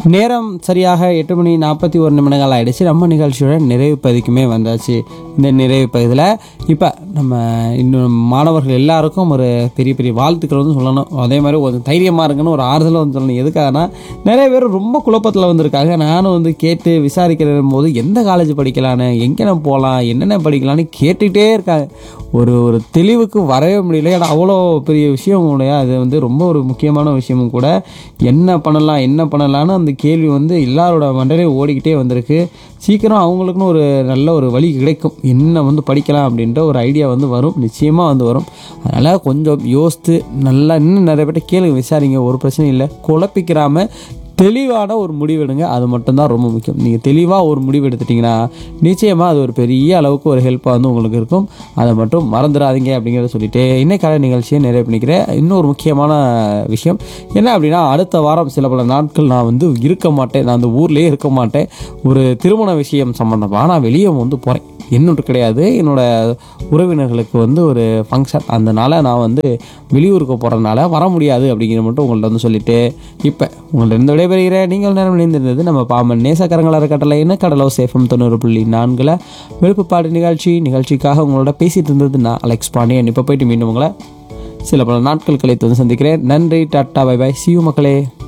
நேரம் சரியாக எட்டு மணி நாற்பத்தி ஒரு நிமிடங்கள் ஆயிடுச்சு நம்ம நிகழ்ச்சியோட நிறைவு பகுதிக்குமே வந்தாச்சு இந்த நிறைவு பகுதியில் இப்போ நம்ம இன்னும் மாணவர்கள் எல்லாருக்கும் ஒரு பெரிய பெரிய வாழ்த்துக்கள் வந்து சொல்லணும் அதே மாதிரி ஒரு தைரியமாக இருக்குன்னு ஒரு ஆறுதலும் வந்து சொல்லணும் எதுக்காகனா நிறைய பேர் ரொம்ப குழப்பத்தில் வந்திருக்காங்க நானும் வந்து கேட்டு விசாரிக்கிற போது எந்த காலேஜ் படிக்கலான்னு எங்கே போகலாம் என்னென்ன படிக்கலான்னு கேட்டுக்கிட்டே இருக்காங்க ஒரு ஒரு தெளிவுக்கு வரவே முடியல ஏன்னா அவ்வளோ பெரிய விஷயம் உடைய அது வந்து ரொம்ப ஒரு முக்கியமான விஷயமும் கூட என்ன பண்ணலாம் என்ன பண்ணலான்னு அந்த கேள்வி வந்து எல்லாரோட மண்டலையும் ஓடிக்கிட்டே வந்திருக்கு சீக்கிரம் அவங்களுக்குன்னு ஒரு நல்ல ஒரு வழி கிடைக்கும் என்ன வந்து படிக்கலாம் அப்படின்ற ஒரு ஐடியா வந்து வரும் நிச்சயமாக வந்து வரும் அதனால் கொஞ்சம் யோசித்து நல்லா இன்னும் நிறைய பேர்ட்ட கேளுங்க விசாரிங்க ஒரு பிரச்சனையும் இல்லை குழப்பிக்கிறாம தெளிவான ஒரு முடிவெடுங்க அது மட்டும்தான் ரொம்ப முக்கியம் நீங்கள் தெளிவாக ஒரு முடிவு எடுத்துட்டிங்கன்னா நிச்சயமாக அது ஒரு பெரிய அளவுக்கு ஒரு ஹெல்ப்பாக வந்து உங்களுக்கு இருக்கும் அதை மட்டும் மறந்துடாதீங்க அப்படிங்கிறத சொல்லிட்டு இன்னைக்கான நிகழ்ச்சியை நிறைவு பண்ணிக்கிறேன் இன்னொரு முக்கியமான விஷயம் என்ன அப்படின்னா அடுத்த வாரம் சில பல நாட்கள் நான் வந்து இருக்க மாட்டேன் நான் அந்த ஊர்லேயே இருக்க மாட்டேன் ஒரு திருமண விஷயம் சம்மந்தமாக நான் வெளியே வந்து போகிறேன் என்னொன்று கிடையாது என்னோட உறவினர்களுக்கு வந்து ஒரு ஃபங்க்ஷன் அதனால நான் வந்து வெளியூருக்கு போகிறதுனால வர முடியாது அப்படிங்கிற மட்டும் உங்கள்ட்ட வந்து சொல்லிட்டு இப்போ உங்கள்ட்ட இருந்து விடைபெறுகிறேன் நீங்கள் நேரம் இணைந்திருந்தது நம்ம பாமன் நேசக்கரங்கள் அறக்கட்டளைன்னு கடலோ சேஃபம் தொண்ணூறு புள்ளி நான்கில் விழுப்புப்பாடு நிகழ்ச்சி நிகழ்ச்சிக்காக உங்களோட பேசிட்டு இருந்தது நான் அலெக்ஸ் பாண்டியன் இப்போ போயிட்டு மீண்டும் உங்களை சில பல நாட்கள் கழித்து வந்து சந்திக்கிறேன் நன்றி டாட்டா பை பை சியூ மக்களே